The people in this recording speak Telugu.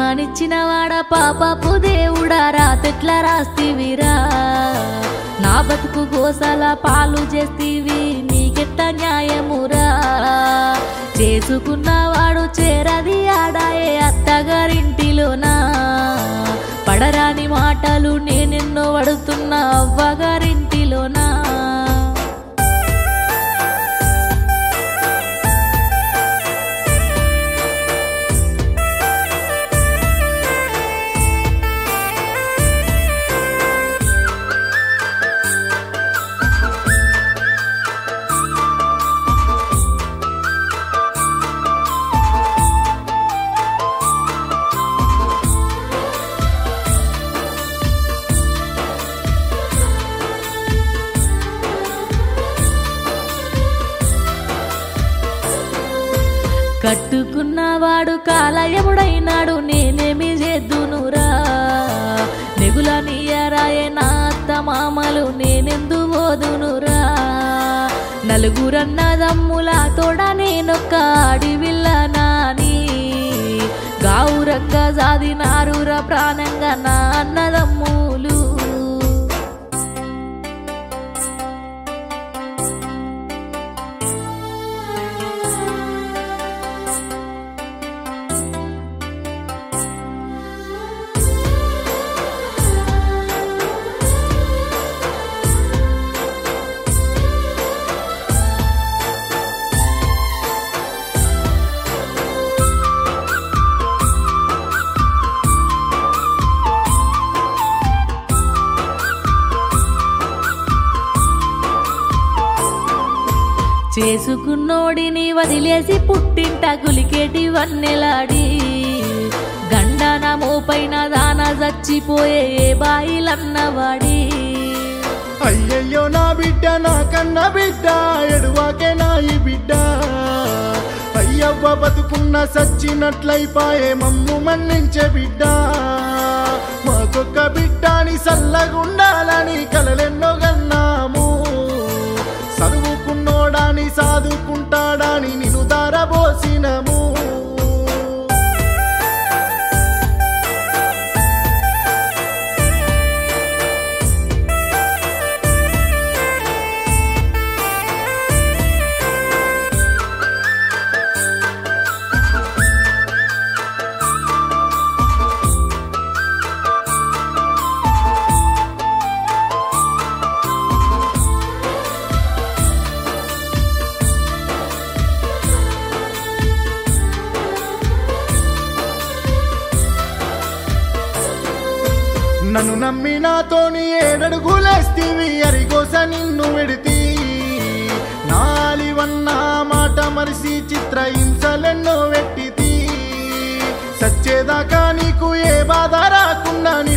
జన్మనిచ్చిన వాడ పాపపు దేవుడా రాతెట్ల రాస్తివిరా నా బతుకు గోసల పాలు చేస్తీవి నీకెట్ట న్యాయమురా చేసుకున్నవాడు చేరది ఆడాయే అత్తగారింటిలోనా పడరాని మాటలు నేనెన్నో పడుతున్నా అవ్వగారింటిలోనా కట్టుకున్నవాడు కాలయముడైనాడు నేనేమి చేద్దునురా నెగుల నీయరాయే నా అత్త మామలు నేనెందు పోదునురా నలుగురన్నదమ్ముల తోడ నేనొక్క అడివిల్ల నాని గావురంగా సాదినారురా ప్రాణంగా నా అన్నదమ్ములు చేసుకున్నోడిని వదిలేసి పుట్టింట గులికేటి వన్నెలాడి గండన మోపైన దాన చచ్చిపోయే ఏ బాయిలన్నవాడి అయ్యయ్యో నా బిడ్డ నా కన్న బిడ్డ ఎడువాకే నా ఈ బిడ్డ అయ్యవ్వ బతుకున్న సచ్చినట్లయిపాయే మమ్ము మన్నించే బిడ్డ మాకొక్క బిడ్డని సల్లగుండాలని కలలెన్నో గన్నాము చదువుకున్నోడాని సాదుకుంటాడాని నిన్ను దారబోసినము నన్ను నమ్మి నాతోని ఏడడుగులేస్తివి అరిగోస నిన్ను విడితి నాలివన్న మాట మరిసి చిత్ర హింసలెన్నో వెట్టితి సచ్చేదాకా నీకు ఏ బాధ రాకుండా నీ